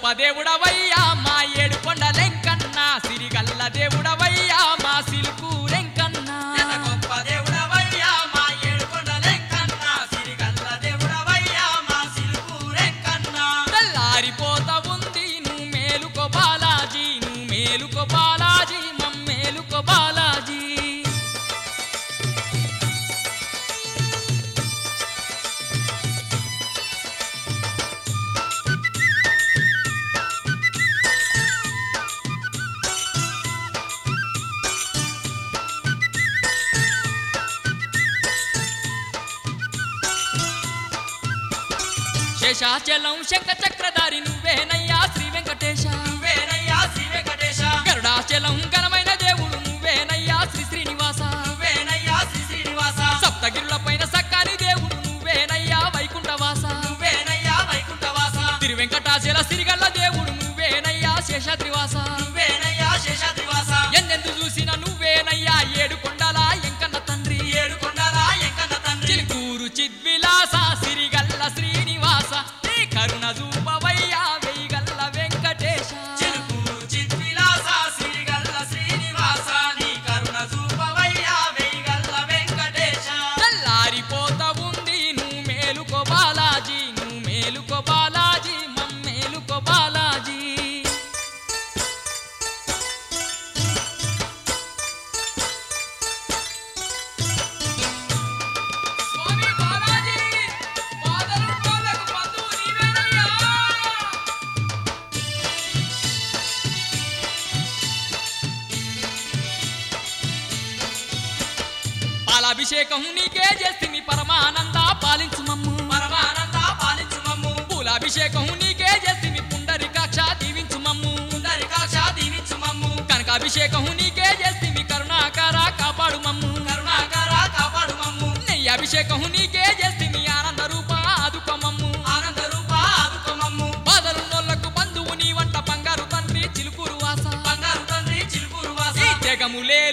దేవుడవయ్యా మా ఏడు కొండలెంకన్న సిరిగల్ల దేవుడవయ్యా మా సిలుకు లెంకన్న ఎంత గొప్ప దేవుడవయ్యా మా ఏడుకొండలెంకన్న సిరిగల్ల దేవుడవయ్యా మా సిలుకూరెంకన్న తెల్లారిపోతా ఉంది నువ్వు మేలుకో బాలాజీ నువ్వు మేలుకో బాలాజీ మమ్మేలుకో బాలాజీ శేషాచలం శంఖ చక్రధారి నువ్వేనయ్యా శ్రీ వెంకటేశ నువ్వేనయ్యా శ్రీ వెంకటేశ గరుడాచలం ఘనమైన దేవుడు నువ్వేనయ్యా శ్రీ శ్రీనివాస నువ్వేనయ్యా శ్రీ శ్రీనివాస సప్తగిరుల పైన సక్కాని దేవుడు నువ్వేనయ్యా వైకుంఠవాస నువ్వేనయ్యా వైకుంఠవాస తిరువెంకటాచల సిరిగల్ల దేవుడు నువ్వేనయ్యా శేషాద్రివాస నువ్వేనయ్యా శేషాద్రివాస ఎన్నెందు చూసిన నువ్వేనయ్యా ఏడు కొండల ఎంకన్న తండ్రి ఏడు కొండల ఎంకన్న తండ్రి చిలుకూరు చిద్విలాస సిరిగల్ల శ్రీనివాస నీ కరుణ చూపవయ్యా వెయ్యగల్ల వెంకటేశ చిలుకూరు చిద్విలాస సిరిగల్ల శ్రీనివాస నీ కరుణ చూపవయ్యా వెయ్యగల్ల వెంకటేశ తెల్లారిపోతా ఉంది నువ్వు మేలుకో బాలాజీ నువ్వు మేలుకో బాలాజీ మమ్మేలుకో బాలాజీ స్వామి బాలాజీ బాధలు వాళ్ళకు బంధువు నీవేనయ్యా పాలాభిషేకం నీకే చేస్తుంది పరమానంద పాలించు మమ్ము పరమానంద పాలించు మమ్ము పూలాభిషేకం నీకే చేస్తుంది పుండరికాక్ష దీవించు మమ్ము పుండరికాక్ష దీవించు మమ్ము కనకాభిషేకం నీకే చేస్తుంది కరుణాకర కాపాడు మమ్ము కరుణాకర కాపాడు మమ్ము నెయ్యి అభిషేకం నీకే చేస్తుంది ఆనంద రూప ఆదుకో మమ్ము ఆనంద రూప ఆదుకో మమ్ము బాధలున్నోళ్లకు బంధువు నీ వంట బంగారు తండ్రి చిలుకూరు వాస బంగారు తండ్రి చిలుకూరు వాస ఈ జగములే